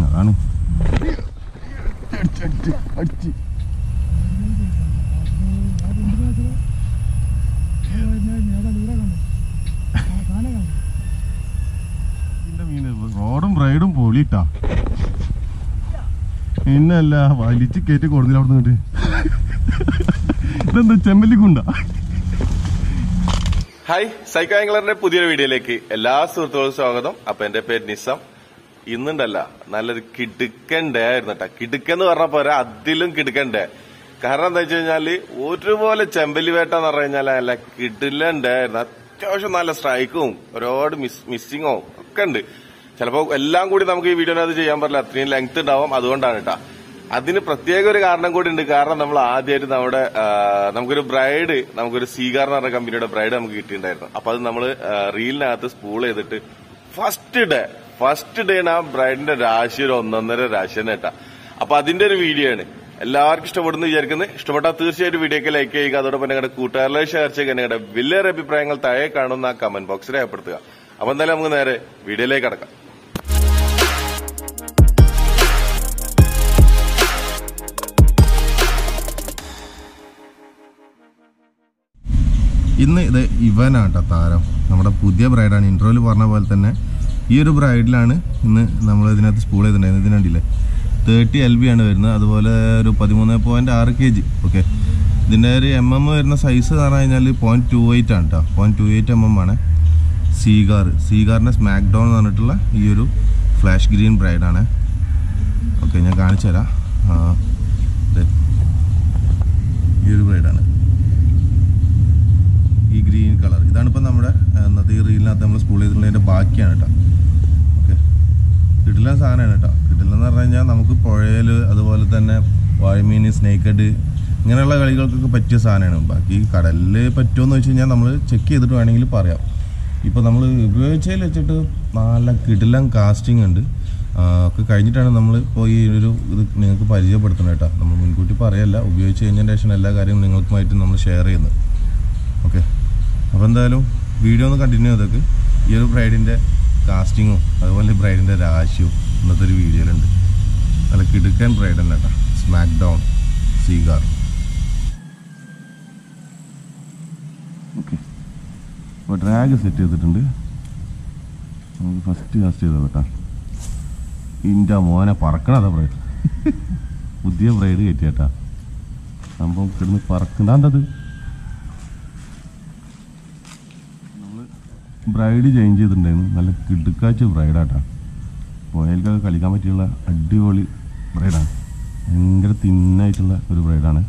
അതാണ് അടിച്ച്, അടിച്ച്, അടിച്ച്. ഇതിന്റെ മീന് റോഡും റൈഡും പൊളിട്ടാ പിന്നല്ല വലിച്ച് കയറ്റി കൊടുത്തില്ല അവിടെ നിന്നിട്ട് ഇതെന്താ ചെമ്മല്ലിക്കുണ്ട ഹായ് സൈക്കോ ആംഗ്ലറിന്റെ പുതിയൊരു വീഡിയോയിലേക്ക് എല്ലാ സുഹൃത്തുക്കളും സ്വാഗതം അപ്പൊ എന്റെ പേര് നിസം ഇന്നുണ്ടല്ല നല്ലൊരു കിടുക്കൻ ഡേ ആയിരുന്നു കേട്ടോ കിടുക്കെന്ന് പറഞ്ഞ പോരാ അതിലും കിടുക്കൻ ഡേ കാരണം എന്താ വെച്ച് കഴിഞ്ഞാല് ഒരുപോലെ ചെമ്പല്ലി വേട്ട എന്ന് പറഞ്ഞു കഴിഞ്ഞാൽ നല്ല കിടിലൻ ഡേ ആയിരുന്നു അത്യാവശ്യം നല്ല സ്ട്രൈക്കും ഒരുപാട് മിസ് മിസ്സിങ്ങോ ഒക്കെ ഉണ്ട് ചിലപ്പോ എല്ലാം കൂടി നമുക്ക് ഈ വീഡിയോനകത്ത് ചെയ്യാൻ പറ്റില്ല അത്രയും ലെങ്ത് ഉണ്ടാവും അതുകൊണ്ടാണ് കേട്ടോ അതിന് പ്രത്യേക ഒരു കാരണം കൂടി ഉണ്ട് കാരണം നമ്മൾ ആദ്യമായിട്ട് നമ്മുടെ ആ, നമുക്കൊരു ബ്രൈഡ് നമുക്കൊരു സീഗാർ എന്ന് പറഞ്ഞ കമ്പനിയുടെ ബ്രൈഡ് നമുക്ക് കിട്ടിയിട്ടുണ്ടായിരുന്നു അപ്പൊ അത് നമ്മൾ റീലിനകത്ത് സ്പൂൾ ചെയ്തിട്ട് ഫസ്റ്റ് ഡേ ഫസ്റ്റ് ഡേ ആ ബ്രൈഡിന്റെ രാശി ഒരു ഒന്നൊന്നര രാശി തന്നെ കേട്ടാ അപ്പൊ അതിന്റെ ഒരു വീഡിയോ ആണ് എല്ലാവർക്കും ഇഷ്ടപ്പെടുന്നു വിചാരിക്കുന്നത് ഇഷ്ടപ്പെട്ടാൽ തീർച്ചയായിട്ടും വീഡിയോക്ക് ലൈക്ക് ചെയ്യുക അതോടൊപ്പം നിങ്ങളുടെ കൂട്ടുകാരിലെ ഷെയർ ചെയ്യുക നിങ്ങളുടെ വലിയൊരു അഭിപ്രായങ്ങൾ താഴെ കാണുന്ന കമന്റ് ബോക്സിൽ രേഖപ്പെടുത്തുക അപ്പൊ എന്തായാലും നമുക്ക് നേരെ വീഡിയോയിലേക്ക് കടക്കാം ഇന്ന് ഇത് ഇവനാട്ടോ താരം നമ്മുടെ പുതിയ ബ്രൈഡാണ് ഇൻട്രോയിൽ പറഞ്ഞ പോലെ തന്നെ ഈ ഒരു ബ്രൈഡിലാണ് ഇന്ന് നമ്മൾ ഇതിനകത്ത് സ്പൂൾ ചെയ്തിട്ടുണ്ടായിരുന്നത് ഇതിനുണ്ടില്ലേ തേർട്ടി എൽ ബി ആണ് വരുന്നത് അതുപോലെ ഒരു പതിമൂന്ന് പോയിന്റ് ആറ് കെ ജി ഓക്കെ ഇതിൻ്റെ ഒരു എം എം വരുന്ന സൈസ് എന്ന് പറഞ്ഞു കഴിഞ്ഞാൽ പോയിന്റ് ടു എയ്റ്റ് ആണ് കേട്ടോ point two eight M M ആണ് സീഗാർ സീഗാറിൻ്റെ സ്മാക്ക് ഡൗൺ എന്ന് പറഞ്ഞിട്ടുള്ള ഈ ഒരു ഫ്ലാഷ് ഗ്രീൻ ബ്രൈഡാണ് ഓക്കെ ഞാൻ കാണിച്ചു തരാം ആ, ദേ. ഈ ഒരു ബ്രൈഡാണ് ഈ ഗ്രീൻ കളർ ഇതാണ് ഇപ്പം നമ്മുടെ ആ, ഇന്നത്തെ ഈ റീലിനകത്ത് നമ്മൾ സ്കൂൾ ചെയ്തിട്ടുള്ളതിൻ്റെ ബാക്കിയാണ് കേട്ടോ ഓക്കെ കിടിലൻ സാധനമാണ് കേട്ടോ കിടിലെന്ന് പറഞ്ഞു കഴിഞ്ഞാൽ നമുക്ക് പുഴയിൽ അതുപോലെ തന്നെ വാഴമീൻ സ്നേക്കഡ് ഇങ്ങനെയുള്ള കളികൾക്കൊക്കെ പറ്റിയ സാധനമാണ് ബാക്കി കടലിൽ പറ്റുമോ വെച്ച് കഴിഞ്ഞാൽ നമ്മൾ ചെക്ക് ചെയ്തിട്ട് വേണമെങ്കിൽ പറയാം ഇപ്പോൾ നമ്മൾ ഉപയോഗിച്ചതിൽ വെച്ചിട്ട് നല്ല കിടിലൻ കാസ്റ്റിംഗ് ഉണ്ട് ആ, ഒക്കെ കഴിഞ്ഞിട്ടാണ് നമ്മൾ ഇപ്പോൾ ഈ ഒരു ഇത് നിങ്ങൾക്ക് പരിചയപ്പെടുത്തുന്നത് കേട്ടോ നമ്മൾ മുൻകൂട്ടി പറയല്ല ഉപയോഗിച്ച് കഴിഞ്ഞതിന് ശേഷം എല്ലാ കാര്യവും നിങ്ങൾക്കുമായിട്ട് നമ്മൾ ഷെയർ ചെയ്യുന്നത് ഓക്കെ അപ്പോൾ എന്തായാലും വീഡിയോ ഒന്ന് കണ്ടിന്യൂ ചെയ്തേക്ക് ഈ ഒരു ബ്രൈഡിൻ്റെ കാസ്റ്റിങ്ങും അതുപോലെ ബ്രൈഡിൻ്റെ രാശിയും ഇന്നത്തെ ഒരു വീഡിയോയിലുണ്ട് നല്ല കിടുക്കൻ ബ്രൈഡ് തന്നെ കേട്ടോ സ്മാക്ക് ഡൗൺ സീഗാർ ഓക്കെ അപ്പോൾ ഡ്രാഗ് സെറ്റ് ചെയ്തിട്ടുണ്ട് നമുക്ക് ഫസ്റ്റ് കാസ്റ്റ് ചെയ്തോ കേട്ടോ ഇൻ്റെ മോനെ പറക്കണതാ ബ്രൈഡ് പുതിയ ബ്രൈഡ് കയറ്റിയേട്ടാ സംഭവം കിടന്ന് പറക്കണ്ടാണ്ടത് ബ്രൈഡ് ചേഞ്ച് ചെയ്തിട്ടുണ്ടായിരുന്നു നല്ല കിടുക്കാച്ച ബ്രൈഡാട്ടാ പുഴയിൽക്കൊക്കെ കളിക്കാൻ പറ്റിയുള്ള അടിപൊളി ബ്രൈഡാണ് ഭയങ്കര തിന്നായിട്ടുള്ള ഒരു ബ്രൈഡാണ്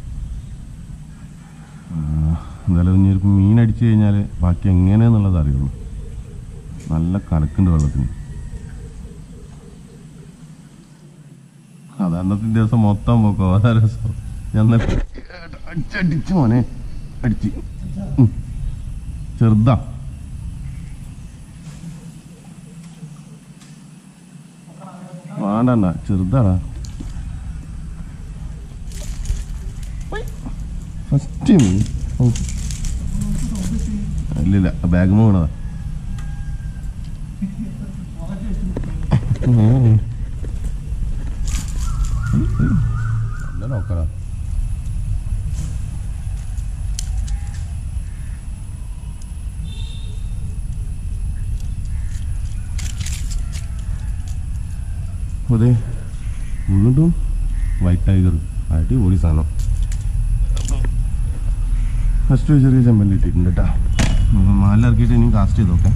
എന്തായാലും ഇനി ഒരു മീൻ അടിച്ചു കഴിഞ്ഞാൽ ബാക്കി എങ്ങനെയാന്നുള്ളത് അറിയുള്ളൂ നല്ല കലക്കുണ്ട് വെള്ളത്തിന് അത് അന്നത്തെ ദിവസം മൊത്തം പോക്കോ അതാ രസം ഞാൻ അടിച്ചടിച്ച് മോനെ അടിച്ച് ഉം. ചെറുതാ വേണ്ടണ്ട ചെറുതാടാ ഫസ്റ്റ് മീൻ ഓ. ഇല്ലില്ല ബാഗ് വീണതാ ഉം. നല്ല നോക്കടാ അതെ വീണ്ടും വൈറ്റ് ടൈഗർ അടിപൊളി സാധനം ഫസ്റ്റ് ചെറിയ ചെമ്പല്ലി ഇട്ടിട്ടുണ്ട് കേട്ടോ മാലിറക്കിയിട്ട് ഇനി കാസ്റ്റ് ചെയ്ത് നോക്കാം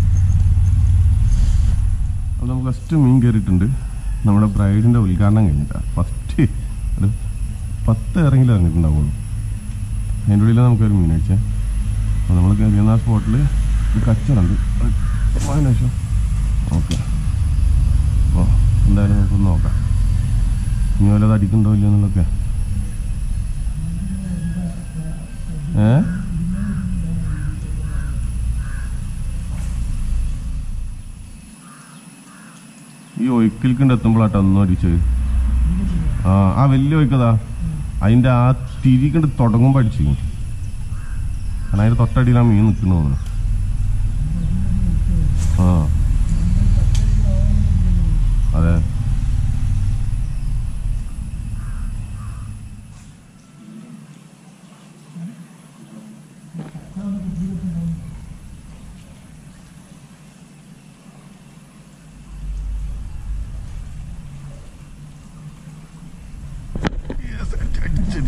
അപ്പോൾ നമുക്ക് ഫസ്റ്റ് മീൻ കയറിയിട്ടുണ്ട് നമ്മുടെ ബ്രൈഡിൻ്റെ ഉദ്ഘാടനം കഴിഞ്ഞിട്ടാ ഫസ്റ്റ് ഒരു പത്ത് ഇറങ്ങിൽ ഇറങ്ങിയിട്ടുണ്ടാവുള്ളൂ അതിൻ്റെ ഉള്ളിൽ നമുക്കൊരു മീൻ അടിച്ചേ അപ്പോൾ നമ്മൾ കയറിയുന്ന ആ സ്പോട്ടിൽ ഒരു കച്ചറുണ്ട് അതിന് ശേഷം ഓക്കെ അപ്പോൾ എന്തായാലും നമുക്കൊന്ന് നോക്കാം ഇനി വല്ലത് അടിക്കണ്ടോ ഇല്ലയോ എന്നുള്ളതൊക്കെ ഏ ഈ ഒഴുക്കിൽക്കൊണ്ട് എത്തുമ്പോഴാട്ടോ ഒന്നും അടിച്ചത് ആ ആ വലിയ ഒഴുക്കതാ അതിൻ്റെ ആ തിരിക്കണ്ട് തുടങ്ങുമ്പോൾ അടിച്ചു കാരണം അതിൻ്റെ തൊട്ടടിയിൽ ആ മീൻ നിൽക്കുന്നു തോന്നുന്നു ആ അതെ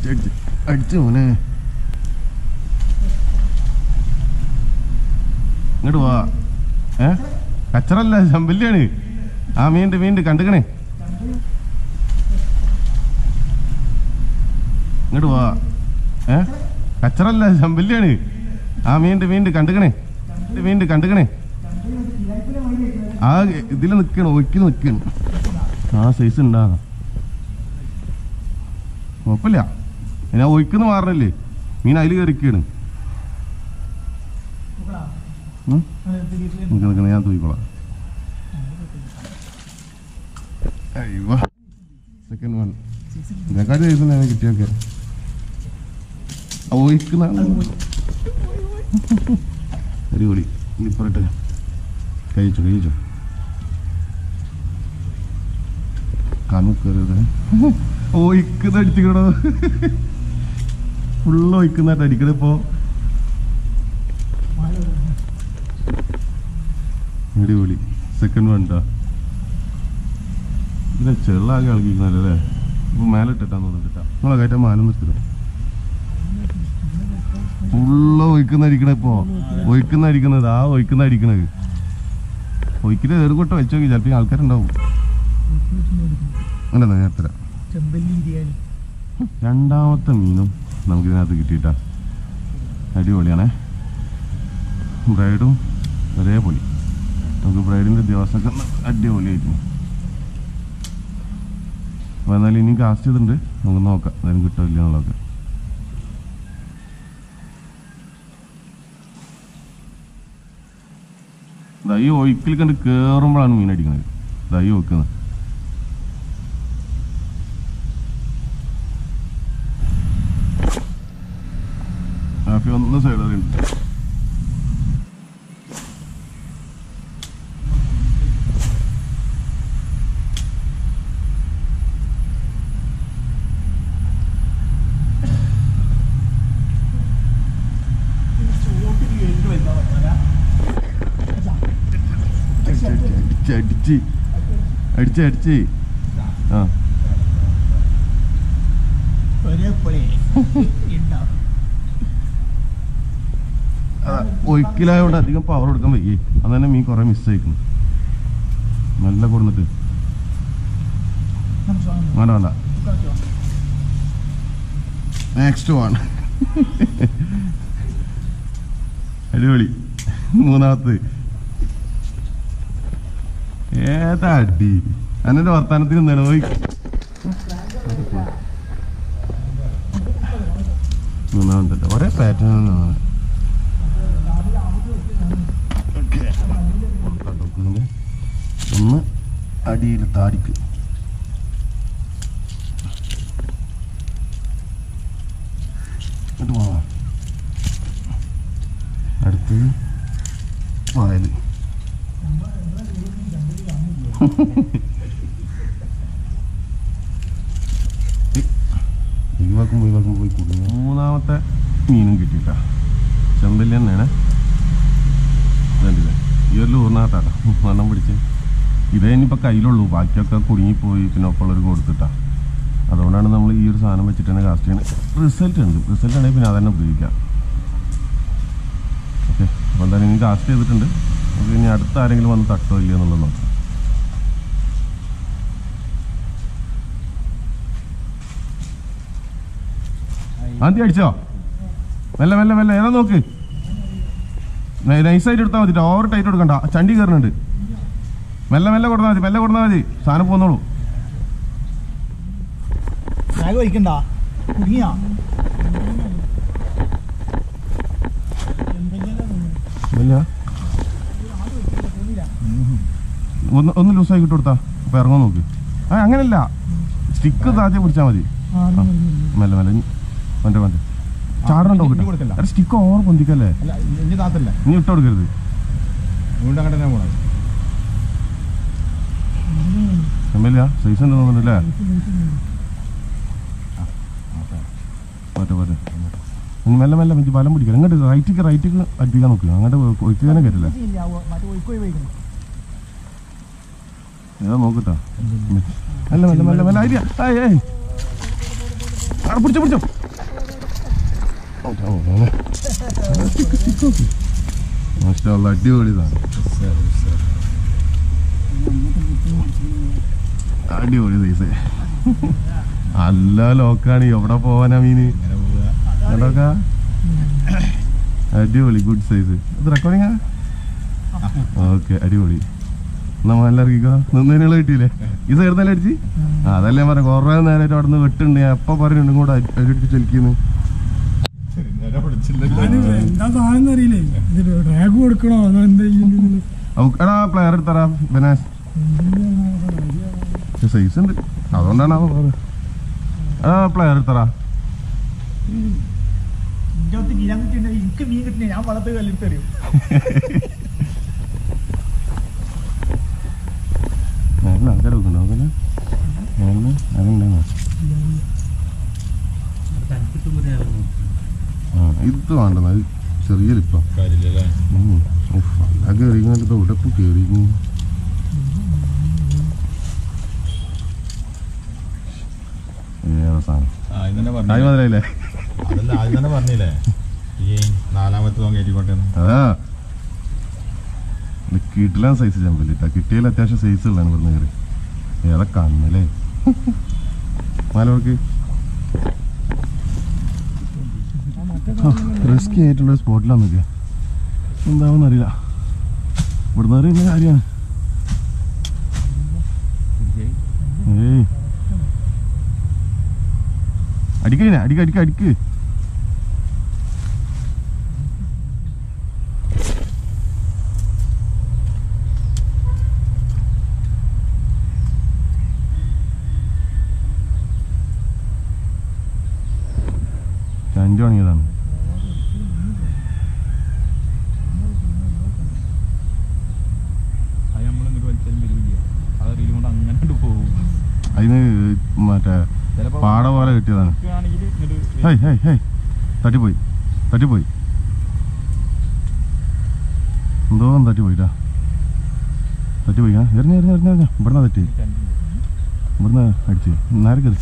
അടിച്ച് അടിച്ച് അടിച്ച് മോനെ ഇങ്ങോട്ട് പോവാ ഏ കച്ചറല്ല ചമ്പല്ലിയാണ് ആ മീണ്ട് മീണ്ട് കണ്ടുക്കണേ ഇങ്ങോട്ട് പോവാ ഏ കച്ചറല്ല ചമ്പല്ലിയാണ് ആ മീണ്ട് മീണ്ട് കണ്ടുക്കണേ മീണ്ട് കണ്ടുക്കണേ ആ ഇതിൽ നിൽക്കണം ഒയ്ക്ക് നിൽക്കണം ആ സൈസ് ഉണ്ടാ കുഴപ്പമില്ല ഞാൻ ഒയ്ക്കുന്ന മാറണില്ലേ മീൻ അതിൽ കയറിക്കാണ് നിൽക്ക നിൽക്കണം ഞാൻ തൂയിക്കോളാം അയ്യോ സെക്കൻഡ് വൺ ഇതിനെക്കാട്ടി സൈസ് ഞാൻ കിട്ടിയൊക്കെ ഒയ്ക്കുന്ന അടിപൊളി ഇപ്പറട്ടെ കഴിച്ചു കഴിച്ചു കണ്ണു കയറിയത് ഒയ്ക്കുന്ന അടിച്ചിക്കണോ ഫുള്ള് ഒയ്ക്കുന്നതായിട്ട് അടിക്കണ ഇപ്പോ അടിപൊളി സെക്കൻഡ് വണ്ടാ ഇതിലെ ചെള്ളാകെ ഇളകിക്കുന്നല്ലേ ഇപ്പൊ മേലെ ഇട്ടിട്ടാന്ന് തോന്നിട്ടാ നിങ്ങളെ കയറ്റാൻ മാലം നിർത്തില്ല ഫുള്ള് ഒയ്ക്കുന്ന അടിക്കണ ഇപ്പോ ഒയ്ക്കുന്ന അടിക്കുന്നത് ആ ഒയ്ക്കുന്ന അടിക്കണത് ഒയ്ക്കില് ഏറുകൊട്ട വെച്ച് നോക്കി ചിലപ്പോ ഈ ആൾക്കാരുണ്ടാവും അല്ല നേരത്തെ ചെമ്പല്ലി ബിരിയാണി രണ്ടാമത്തെ മീനും നമുക്ക് ഇതിനകത്ത് കിട്ടിയിട്ടാ അടിപൊളിയാണേ ബ്രൈഡും ഒരേപൊളി നമുക്ക് ബ്രൈഡിന്റെ ദിവസമൊക്കെ അടിപൊളിയായിരുന്നു അപ്പോൾ എന്നാലും ഇനി കാസ്റ്റ് ചെയ്തിട്ടുണ്ട് നമുക്ക് നോക്കാം എന്തായാലും കിട്ടില്ല എന്നുള്ളതൊക്കെ ദാ ഈ ഒഴുക്കിൽ കണ്ട് കേറുമ്പോഴാണ് മീൻ അടിക്കുന്നത് ദാ ഈ ഒക്കുന്നത് ഹാപ്പി ഒന്ന് സൈഡ് ഉണ്ട് അടിച്ച് അടിച്ച് അടിച്ച് അടിച്ച് ആ ഒരേപോലെ ഉണ്ടാവും അതാ ഒഴുക്കിലായോണ്ട് അധികം പവർ കൊടുക്കാൻ വയ്യേ അത് തന്നെ മീൻ കുറെ മിസ് ആയിക്കുന്നു നല്ല കൊടുന്നിട്ട് വേണ്ട വേണ്ട നെക്സ്റ്റ് വൺ അടിപൊളി മൂന്നാമത്ത് ഏതാ അടി അന്നെ വർത്താനത്തിന് എന്താണ് പോയി മൂന്നാമത്തെ ഒരേ പാറ്റേൺ ആണ് ഒന്ന് അടിയിൽ താടിക്ക് ഇങ്ങോട്ട് പോവാം അടുത്ത് വായല് ഒഴിവാക്കും ഒഴിവാക്കും പോയി കുടുങ്ങി മൂന്നാമത്തെ മീനും കിട്ടിയിട്ടാ ചെമ്പല്ലി തന്നെയാണ് കണ്ടില്ലേ ഈ ഒരു ലൂറിനകത്താട്ടോ വണ്ണം പിടിച്ച് ഇതേ ഇനിയിപ്പോൾ കയ്യിലുള്ളൂ ബാക്കിയൊക്കെ കുടുങ്ങിപ്പോയി പിന്നെ ഒപ്പമുള്ളവർ കൊടുത്തിട്ടാ അതുകൊണ്ടാണ് നമ്മൾ ഈ ഒരു സാധനം വെച്ചിട്ട് തന്നെ കാസ്റ്റ് ചെയ്യുന്നത് റിസൾട്ട് ഉണ്ട് റിസൾട്ട് ആണെങ്കിൽ പിന്നെ അതന്നെ ഉപയോഗിക്കാം ഓക്കെ അപ്പോൾ എന്തായാലും ഇനി കാസ്റ്റ് ചെയ്തിട്ടുണ്ട് നമുക്ക് ഇനി അടുത്ത ആരെങ്കിലും വന്ന് തട്ടോ ഇല്ലയോ എന്നുള്ളത് നോക്കാം ആദ്യം അടിച്ചോ മെല്ലെ മെല്ലെ മെല്ലെ ഏതാ നോക്ക് നൈസായിട്ട് എടുത്താൽ മതി ഓവർ ടൈറ്റ് കൊടുക്കണ്ട ചണ്ടി കയറുന്നുണ്ട് മെല്ലെ മെല്ലെ കൊടുത്താൽ മതി മെല്ലെ കൊടുത്താൽ മതി സാധനം പോന്നോളൂ ബാഗ് വഹിക്കണ്ട കുടുങ്ങിയാ ഇല്ല ഒന്ന് ഒന്ന് ലൂസായി കിട്ടി കൊടുത്താ അപ്പൊ ഇറങ്ങാൻ നോക്ക് ആ അങ്ങനല്ല സ്റ്റിക്ക് താഴ്ച പിടിച്ചാൽ മതി മെല്ലെ മെല്ലെ ഇനി മറ്റേ മറ്റേ ചാടണുണ്ടോ ഇനി കൊടുക്കല്ല. കിട്ടാ സ്റ്റിക്ക് ഓവർ പൊന്തിക്കല്ലേ അല്ല ഇനി താത്തല്ല ഇനി ഇട്ട് കൊടുക്കരുത് വീണ്ടും അങ്ങോട്ട് തന്നെ പോണത് എമ്മല്ല സൈസ് ഉണ്ടെന്ന് തോന്നുന്നില്ലേ പോട്ടെ പോട്ടെ ഇനി മെല്ലെ മെല്ലെ വെച്ച് ബലം പിടിക്കണം ഇങ്ങോട്ട് റൈറ്റിക്ക് റൈറ്റിക്ക് അടുപ്പിക്കാൻ നോക്കുക അങ്ങോട്ട് ഒഴിച്ചു തന്നെ കയറ്റില്ല മറ്റേ ഒഴുക്കോയി വഹിക്കണം ഏതാ നോക്കട്ടാ മെല്ലെ മെല്ലെ മെല്ലെ മെല്ലെ ഐഡിയ ഏയ് ഏയ് അവിടെ പിടിച്ചോ പിടിച്ചോ മാഷാഅല്ലാ, അടിപൊളി സാധനം അടിപൊളി സൈസ് അല്ല ലോക്കാണ് എവിടെ പോവാനാ മീന് ഇങ്ങനെ പോവുക എവിടൊക്കെ അടിപൊളി ഗുഡ് സൈസ് ഇത് റെക്കോർഡിംഗാ ഓക്കെ അടിപൊളി എന്നാ നല്ല ഇറങ്ങിക്കോ നിന്നതിനുള്ള കിട്ടിയില്ലേ ഈ സൈഡ് തന്നെ അടിച്ച് ആ അതല്ലേ ഞാൻ പറയാം കുറേ നേരമായിട്ട് അവിടെ നിന്ന് വെട്ടുണ്ട് ഞാൻ എപ്പോൾ പറയുന്നുണ്ട് കൂടെ അടിച്ച് ചലിക്കുന്നു നേരെ പിടിച്ചില്ലല്ലോ എന്താ സാധനം അറിയില്ലേ ഇത് റാഗ് കൊടുക്കണോ അതോ എന്താ ചെയ്യുന്നത് അവക്ക് എടാ പ്ലെയർ എടുത്തറാ ബനാസ് സൈസ് ഉണ്ട് അതുകൊണ്ടാണ് അവൻ പറഞ്ഞത് എടാ പ്ലെയർ എടുത്തറാ ഇഞ്ചോത്ത് ഗിരാൻ കിട്ടിയ എനിക്ക് മീൻ കിട്ടിയ ഞാൻ വളർത്ത് കല്ലിട്ട് അറിയും നല്ല ആൾക്കാർ വെക്കുന്നുണ്ടോ നോക്കല്ലേ ഞാന് അതുണ്ടായിരുന്നു ആ ഇത് വേണ്ടെന്ന് അത് ചെറിയ ലിപ്പം കാര്യമില്ലല്ലേ ആ കയറിക്കുന്നത് ഇവിടെ ഇപ്പം കയറിക്കുന്നു ഏതാ സാധനം ആദ്യം തന്നെ ആയി പറഞ്ഞു മുതലല്ലേ അതല്ല ആദ്യം തന്നെ പറഞ്ഞില്ലേ ഈ നാലാമത്തെ തോൻ കയറ്റിക്കോട്ടെ എന്ന്. അതാ ഇത് കിട്ടില്ല സൈസ് ചെമ്പല്ലിട്ടാ കിട്ടിയാൽ അത്യാവശ്യം സൈസ് ഉള്ളതാണ് ഇവിടുന്ന് കയറി ഏതാ കണ്ണല്ലേ മാലോർക്ക് റിസ്കി ആയിട്ടുള്ള സ്പോട്ടിലാണ് നിൽക്കുക എന്താണെന്ന് അറിയില്ല ഇവിടുന്ന് അറിയുന്ന കാര്യമാണ് ഏയ് അടിക്കഴിഞ്ഞ അടിക്ക അടിക്ക അടിക്ക് ചഞ്ചു വാങ്ങിയതാണ് അത് നമ്മളിങ്ങോട്ട് വലിച്ചാലും വരില്ല അത് റീൽ കൊണ്ട് അങ്ങനെ പോകും അതിന് മറ്റേ ചിലപ്പോ പാട പോലെ കിട്ടിയതാണ് ആണെങ്കിൽ ഇങ്ങോട്ട് ഹേയ് ഹേയ് ഹേയ് തട്ടിപ്പോയി തട്ടിപ്പോയി എന്തോ തട്ടിപ്പോയിട്ടാ തട്ടിപ്പോയി ആ എറിഞ്ഞ എറിഞ്ഞ എറിഞ്ഞ എറിഞ്ഞ ഇവിടുന്ന് തട്ടി ഇവിടുന്ന് അടിച്ച് നേരെ കയറി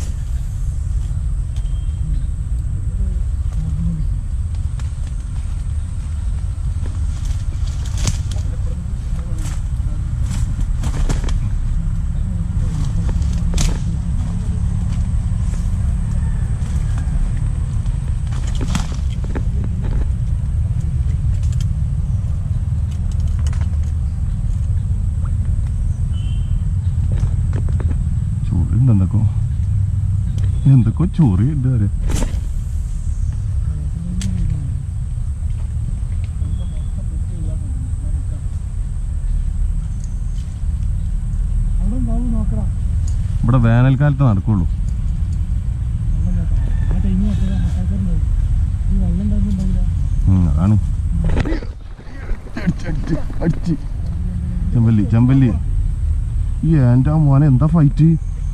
ചോറുണ്ട് എന്തൊക്കെ എന്തൊക്കെ ചോറുണ്ട് അറിയാം അവിടെ ഉണ്ടാവും നോക്കടാ ഇവിടെ വേനൽക്കാലത്ത് നടക്കുള്ളൂ ആ ടൈം നോക്കടാ മസാക്കാരുണ്ടാവും ഈ വെള്ളം ഉണ്ടാകുന്നുണ്ടാവില്ല ഉം, അതാണ് അടിച്ച്, അടിച്ച്, അടിച്ച്. ചെമ്പല്ലി ചെമ്പല്ലി ഈ എൻ്റെ മോനെ എന്താ ഫൈറ്റ്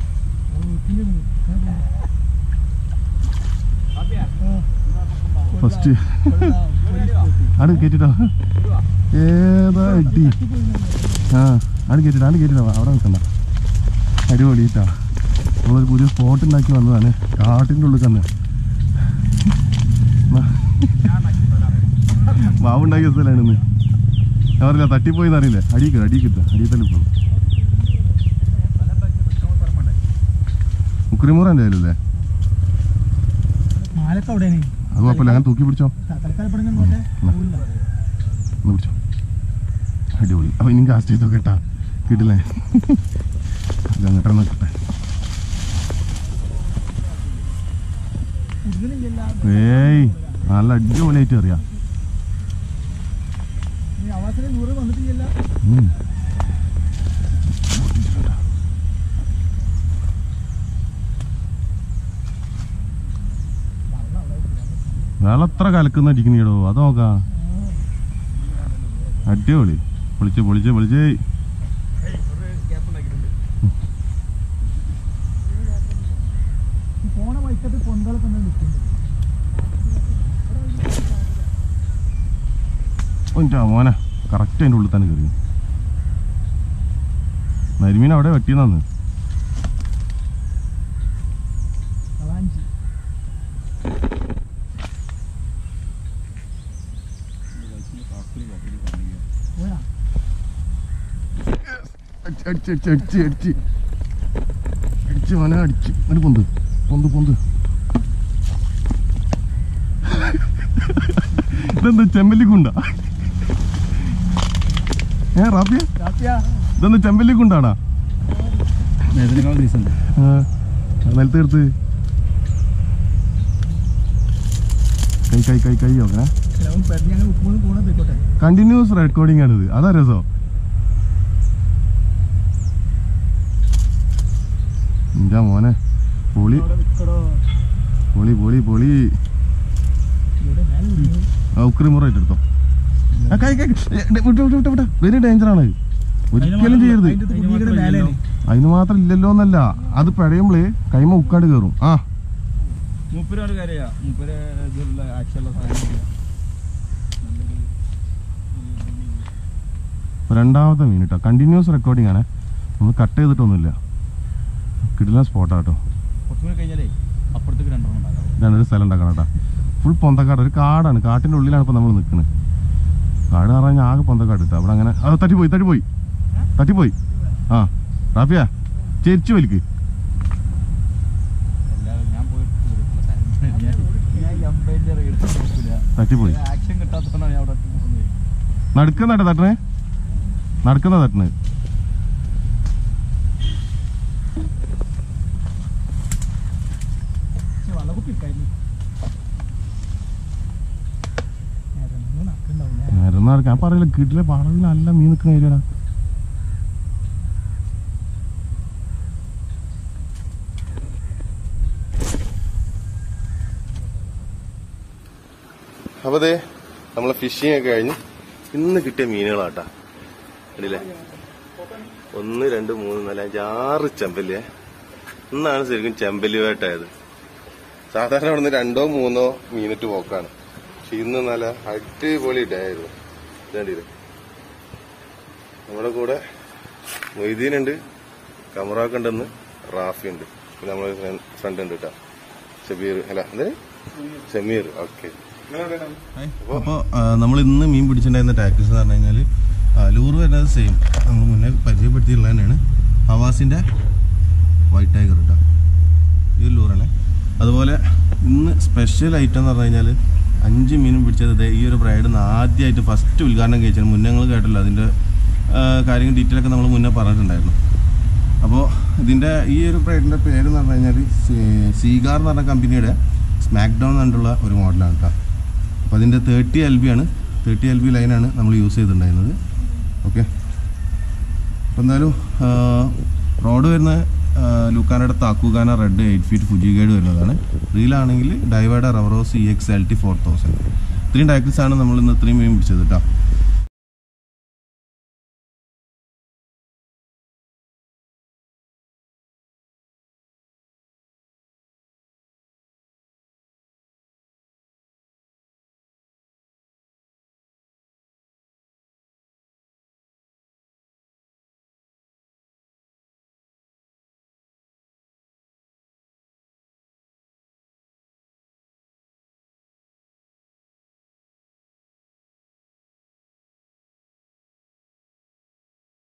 ഫസ്റ്റ് ആട് കേറ്റിട്ടോ ഏതാ അടി ആ ആട് കേറ്റിട്ടോ ആട് കേറ്റിട്ടോ അവിടെ നിൽക്കണ്ട അടിപൊളിയിട്ടാ നമ്മളൊരു പുതിയ സ്പോട്ട് ഉണ്ടാക്കി വന്നതാണ് കാട്ടിൻ്റെ ഉള്ളിൽ തന്നെ മാവുണ്ടാക്കിയ സ്ഥലമാണ് ഇന്ന് ഞാൻ പറഞ്ഞില്ല തട്ടിപ്പോയി എന്നറിയില്ലേ അടിയിൽ അടിയിൽ അടിയിൽ തന്നെ പോകും മുക്കുരിമൂറ എൻ്റെ കയ്യിലല്ലേ മാലൊക്കെ അവിടെയാണ് അത് കുഴപ്പമില്ല അങ്ങനെ തൂക്കി പിടിച്ചോ തൽക്കാലം ഇവിടെ ഇങ്ങോട്ടെ പോവില്ല ഒന്ന് പിടിച്ചോ അടിപൊളി അപ്പൊ ഇനി കാസ്റ്റ് ചെയ്തോ കേട്ടാ കിട്ടില്ലേ അത് അങ്ങോട്ട് നോക്കട്ടെ കുടുങ്ങണില്ല ഏയ് നല്ല അടിപൊളിയായിട്ട് അറിയാം ഈ ആവാസന നൂറ് വന്നിട്ടില്ല ഉം. വെള്ളം എത്ര കലക്കുന്ന അടിക്കണീടോ അത് നോക്കാം അടിപൊളി പൊളിച്ച് പൊളിച്ച് പൊളിച്ച് പോണ വൈക്കത്ത് പൊന്തളൊക്കെ ഒന്ന് നിൽക്കുന്നുണ്ട് ഒഞ്ചാ മോനെ കറക്റ്റ് അതിൻ്റെ ഉള്ളിൽ തന്നെ കയറി നരിമീൻ അവിടെ വെട്ടിയെന്നു കളാഞ്ചി അടിച്ച് അടിച്ച് അടിച്ച് അടിച്ച് അടിച്ച് അടിച്ച് മോനെ അടിച്ച് ഒരു പൊന്ത് പൊന്ത് പൊന്ത് ഇതെന്താ ചെമ്പല്ലിക്കുണ്ട ഏ റാഫിയ ഇതെന്താ ചെമ്പല്ലിക്കുണ്ടാടാ നിലത്ത് എടുത്ത് കൈ കൈ കൈ കൈ നോക്കണേ കണ്ടിന്യൂസ് റെക്കോർഡിംഗ് ആണിത് അതാ രസം എന്താ മോനെ പൊളി പൊളി പൊളി പൊളി ഉക്രിമുറായിട്ട് എടുത്തോ ആ, കൈ കൈ ഏ, വിട്ട് വിട്ട് വിട്ട് വിട്ട് വെരി ഡേഞ്ചർ ആണ് ഒരിക്കലും ചെയ്യരുത് അതിന് മാത്രം ഇല്ലല്ലോ എന്നല്ല അത് പഴയുമ്പളേ കൈമ ഉക്കാണ്ട് കയറും ആ മൂപ്പര് ഒരു കാര്യ മൂപ്പര് ഇതിലുള്ള ആക്ഷനുള്ള സാധനം രണ്ടാമത്തെ മീൻ കേട്ടോ കണ്ടിന്യൂസ് റെക്കോർഡിംഗ് ആണ് നമ്മൾ കട്ട് ചെയ്തിട്ടൊന്നുമില്ല കിടില സ്പോട്ടാ കേട്ടോ കുറച്ചും കൂടി കഴിഞ്ഞാലേ അപ്പുറത്തേക്ക് രണ്ടെണ്ണം ഉണ്ടാകാം ഇതാണ് ഒരു സ്ഥലം ഉണ്ടാക്കണം കേട്ടോ ഫുൾ പൊന്തക്കാട് ഒരു കാടാണ് കാട്ടിൻ്റെ ഉള്ളിലാണ് ഇപ്പോൾ നമ്മൾ നിൽക്കുന്നത് കാട് എന്ന് പറഞ്ഞാൽ ആകെ പൊന്തക്കാട് കേട്ടോ അവിടെ അങ്ങനെ അത് തട്ടിപ്പോയി തട്ടിപ്പോയി തട്ടിപ്പോയി ആ റാഫിയ ചെരിച്ചു വലിക്ക് എല്ലാവരും ഞാൻ പോയിട്ട് കൊടുക്കില്ല. കാരണം ഞാൻ- ഞാൻ ഈ അമ്പതിന്റെ റീഡ് നോക്കില്ല തട്ടിപ്പോയി ആക്ഷൻ കിട്ടാത്തതുകൊണ്ടാണ് ഞാൻ അവിടെ ഒറ്റ പോകുന്നത് നടക്കുന്നതാട്ടെ തട്ടണേ നടക്കുന്ന തട്ടണേ നേരം നടക്കാൻ ഞാൻ പറയില്ല കിട്ടിലെ പാടവിൽ നല്ല മീൻ നിൽക്കുന്ന ഏരിയടാ അപ്പൊ അതെ നമ്മളെ ഫിഷിംഗ് ഒക്കെ കഴിഞ്ഞ് ഇന്ന് കിട്ടിയ മീനുകളാട്ടാ കണ്ടില്ലേ ഒന്ന് രണ്ട് മൂന്ന് നാല് അഞ്ച് ആറ് ചെമ്പല്ലിയെ ഇന്നാണ് ശരിക്കും ചെമ്പല്ലി വേട്ടായത് സാധാരണ ഇവിടുന്ന് രണ്ടോ മൂന്നോ മീനിട്ട് പോക്കാണ് പക്ഷെ ഇന്ന് നല്ല അടിപൊളി ഡേ ആയിരുന്നു ഇതേണ്ടില്ലേ നമ്മുടെ കൂടെ മൊയ്തീനുണ്ട് കമറാക്ക് ഉണ്ടെന്ന് റാഫി ഉണ്ട് പിന്നെ നമ്മളെ ഫ്രണ്ട് ഉണ്ട് കേട്ടോ ഷബീർ അല്ല എന്താ ഷമീർ ഓക്കെ അപ്പോൾ നമ്മൾ ഇന്ന് മീൻ പിടിച്ചിട്ടുണ്ടായിരുന്ന ടാക്ടിക്സ് എന്ന് പറഞ്ഞു കഴിഞ്ഞാൽ ലൂറ് വരുന്നത് സെയിം നമ്മൾ മുന്നേ പരിചയപ്പെടുത്തിയിട്ടുള്ളത് തന്നെയാണ് ഹവാസിൻ്റെ വൈറ്റ് ടൈഗർ കേട്ടോ ഈ ഒരു ലൂറാണ് അതുപോലെ ഇന്ന് സ്പെഷ്യൽ ഐറ്റം എന്ന് പറഞ്ഞു കഴിഞ്ഞാൽ അഞ്ച് മീനും പിടിച്ചത് ദേ ഈ ഒരു ബ്രൈഡ് ആദ്യമായിട്ട് ഫസ്റ്റ് ഉദ്ഘാടനം കഴിച്ചത് മുന്നേ നിങ്ങൾ കേട്ടല്ലോ അതിൻ്റെ കാര്യങ്ങൾ ഡീറ്റെയിൽ ഒക്കെ നമ്മൾ മുന്നേ പറഞ്ഞിട്ടുണ്ടായിരുന്നു അപ്പോൾ ഇതിൻ്റെ ഈ ഒരു ബ്രൈഡിൻ്റെ പേര് എന്ന് പറഞ്ഞു കഴിഞ്ഞാൽ സീഗാർ എന്ന് പറഞ്ഞ കമ്പനിയുടെ സ്മാക്ക് ഡൗൺ എന്നുള്ള ഒരു മോഡലാണ് കേട്ടോ അപ്പോൾ അതിൻ്റെ തേർട്ടി എൽ ബി ആണ് തേർട്ടി എൽ ബി ലൈനാണ് നമ്മൾ യൂസ് ചെയ്തിട്ടുണ്ടായിരുന്നത് ഓക്കെ അപ്പോൾ എന്തായാലും റോഡ് വരുന്ന ലൂക്കാനയുടെ താക്കുകാന red eight feet Fuji guide വരുന്നതാണ് റീലാണെങ്കിൽ Daiwa Revros E X L T four thousand ഇത്രയും ഡയക്രിസ് ആണ് നമ്മൾ ഇന്ന് ഇത്രയും മീൻ പിടിച്ചത് കേട്ടോ